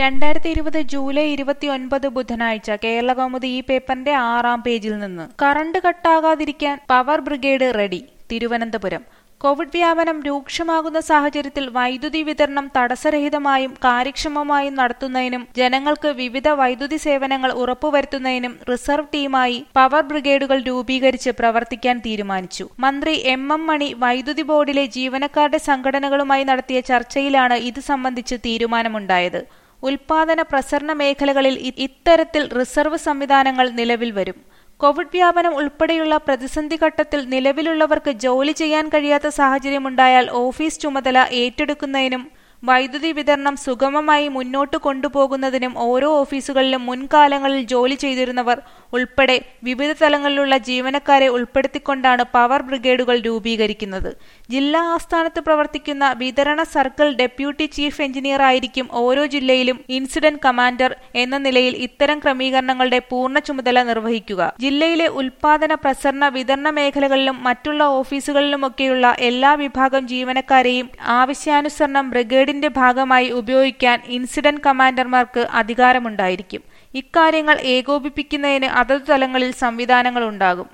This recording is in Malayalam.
രണ്ടായിരത്തി ഇരുപത് ജൂലൈ ഇരുപത്തിയൊൻപത് ബുധനാഴ്ച കേരളകൗമുദി ഈ പേപ്പറിന്റെ ആറാം പേജിൽ നിന്ന് കറണ്ട് കട്ടാകാതിരിക്കാൻ power brigade ready Thiruvananthapuram Covid വ്യാപനം രൂക്ഷമാകുന്ന സാഹചര്യത്തിൽ വൈദ്യുതി വിതരണം തടസ്സരഹിതമായും കാര്യക്ഷമമായും നടത്തുന്നതിനും ജനങ്ങൾക്ക് വിവിധ വൈദ്യുതി സേവനങ്ങൾ ഉറപ്പുവരുത്തുന്നതിനും റിസർവ് ടീമായി പവർ ബ്രിഗേഡുകൾ രൂപീകരിച്ച് പ്രവർത്തിക്കാൻ തീരുമാനിച്ചു മന്ത്രി എം എം മണി വൈദ്യുതി ബോർഡിലെ ജീവനക്കാരുടെ സംഘടനകളുമായി നടത്തിയ ചർച്ചയിലാണ് ഇത് സംബന്ധിച്ച് തീരുമാനമുണ്ടായത് ഉൽപാദന പ്രസരണ മേഖലകളിൽ ഇ- ഇത്തരത്തിൽ റിസർവ് സംവിധാനങ്ങൾ നിലവിൽ വരും കോവിഡ് വ്യാപനം ഉൾപ്പെടെയുള്ള പ്രതിസന്ധി ഘട്ടത്തിൽ നിലവിലുള്ളവർക്ക് ജോലി ചെയ്യാൻ കഴിയാത്ത സാഹചര്യമുണ്ടായാൽ ഓഫീസ് ചുമതല ഏറ്റെടുക്കുന്നതിനും വൈദ്യുതി വിതരണം സുഗമമായി മുന്നോട്ട് കൊണ്ടുപോകുന്നതിനും ഓരോ ഓഫീസുകളിലും മുൻകാലങ്ങളിൽ ജോലി ചെയ്തിരുന്നവർ ഉൾപ്പെടെ വിവിധ തലങ്ങളിലുള്ള ജീവനക്കാരെ ഉൾപ്പെടുത്തിക്കൊണ്ടാണ് പവർ ബ്രിഗേഡുകൾ രൂപീകരിക്കുന്നത് ജില്ലാ ആസ്ഥാനത്ത് പ്രവർത്തിക്കുന്ന വിതരണ സർക്കിൾ ഡെപ്യൂട്ടി ചീഫ് എഞ്ചിനീയർ ആയിരിക്കും ഓരോ ജില്ലയിലും ഇൻസിഡന്റ് കമാൻഡർ എന്ന നിലയിൽ ഇത്തരം ക്രമീകരണങ്ങളുടെ പൂർണ്ണ ചുമതല നിർവഹിക്കുക ജില്ലയിലെ ഉൽപാദന പ്രസരണ വിതരണ മേഖലകളിലും മറ്റുള്ള ഓഫീസുകളിലുമൊക്കെയുള്ള എല്ലാ വിഭാഗം ജീവനക്കാരെയും ആവശ്യാനുസരണം ബ്രിഗേഡിന്റെ ഭാഗമായി ഉപയോഗിക്കാൻ ഇൻസിഡന്റ് കമാൻഡർമാർക്ക് അധികാരമുണ്ടായിരിക്കും ഇക്കാര്യങ്ങൾ ഏകോപിപ്പിക്കുന്നതിന് അതത് തലങ്ങളിൽ സംവിധാനങ്ങളുണ്ടാകും